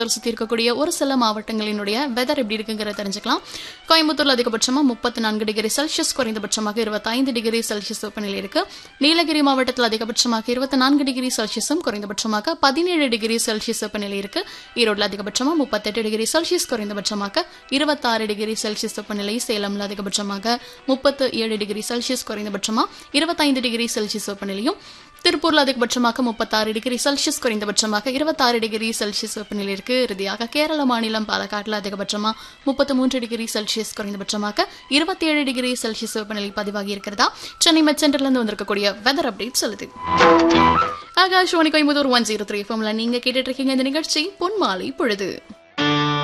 சுற்றி இருக்கக்கூடிய ஒரு சில மாவட்டங்களினுடைய வெதர் எப்படி இருக்குங்கிறத தெரிஞ்சுக்கலாம் கோயம்புத்தூர்ல அதிகபட்சமாக முப்பத்தி நான்கு டிகிரி செல்சியஸ் குறைந்தபட்சமாக இருபத்தைந்து டிகிரி செல்சியஸ் வெப்பநிலை இருக்கு நீலகிரி மாவட்டத்தில் அதிகபட்சமாக இருபத்தி நான்கு டிகிரி செல்சியஸும் குறைந்தபட்சமாக பதினேழு டிகிரி செல்சியஸ் வெப்பநிலை இருக்கு ஈரோட்டில் அதிகபட்சமாக முப்பத்தெட்டு டிகிரி செல்சியஸ் குறைந்தபட்சமாக இருபத்தாறு டிகிரி செல்சியஸ் வெப்பநிலை சேலம்ல அதிகபட்சமாக முப்பத்து ஏழு டிகிரி செல்சியஸ் குறைந்தபட்சமாக இருபத்தைந்து டிகிரி செல்சியஸ் வெப்பநிலையும் திருப்பூர்ல அதிகபட்சமாக முப்பத்தாறு டிகிரி செல்சியஸ் குறைந்தபட்சமாக இருபத்தாறு டிகிரி செல்சியஸ் வெப்பநிலை இருக்கு இறுதியாக கேரள மாநிலம் பாலக்காட்டில் அதிகபட்சமாக முப்பத்து மூன்று டிகிரி செல்சியஸ் குறைந்தபட்சமாக இருபத்தி ஏழு டிகிரி செல்சியஸ் வெப்பநிலை பதிவாகி இருக்கிறதா சென்னை மெச்சென்டர்லேருந்து வந்திருக்கக்கூடிய வெதர் அப்டேட் சொல்லுது Akashvani Coimbatore one zero three ஃபோம்ல நீங்க கேட்டுட்டு இருக்கீங்க இந்த நிகழ்ச்சி பொன்மாலை பொழுது